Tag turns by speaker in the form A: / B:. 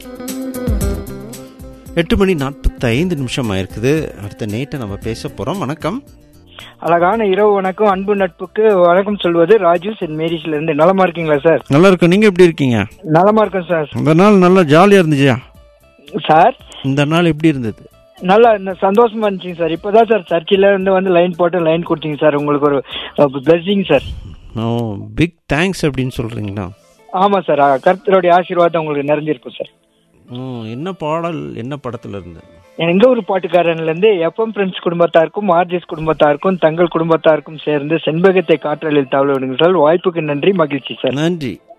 A: எட்டு மணி நாற்பத்தைந்து நிமிஷம் ஆயிருக்குது அடுத்த நேட்டை நம்ம பேச போறோம் வணக்கம்
B: அழகான இரவு வணக்கம் அன்பு நட்புக்கு வணக்கம் சொல்வது ராஜு சென்ட் மேரிஸ்ல இருந்து நலமா இருக்கீங்களா சார்
A: நல்லா இருக்கும் நீங்க எப்படி இருக்கீங்க
B: நலமா இருக்கேன் சார்
A: இந்த நாள் நல்லா ஜாலியா இருந்துச்சா
B: சார்
A: இந்த நாள் எப்படி இருந்தது
B: நல்லா இந்த சந்தோஷமா இருந்துச்சுங்க சார் இப்பதான் சார் சர்ச்சில் இருந்து வந்து லைன் போட்டு லைன் கொடுத்தீங்க சார் உங்களுக்கு ஒரு பிளஸிங் சார்
A: ஓ பிக் தேங்க்ஸ் அப்படின்னு சொல்றீங்களா
B: ஆமா சார் கர்த்தருடைய ஆசீர்வாதம் உங்களுக்கு நிறைஞ்சிருக்கும் சார்
A: ஓ என்ன பாடல் என்ன படத்துல இருந்து
B: எங்க ஒரு பாட்டுக்காரன்ல இருந்து எஃப்எம் ஃப்ரெண்ட்ஸ் குடும்பத்தாருக்கும் ஆர்ஜிஎஸ் குடும்பத்தாருக்கும் தங்கள் குடும்பத்தாருக்கும் சேர்ந்து செண்பகத்தை காற்றலில் தவள விடுங்கள் சார் வாய்ப்புக்கு நன்றி மகிழ்ச்சி சார்
A: நன்றி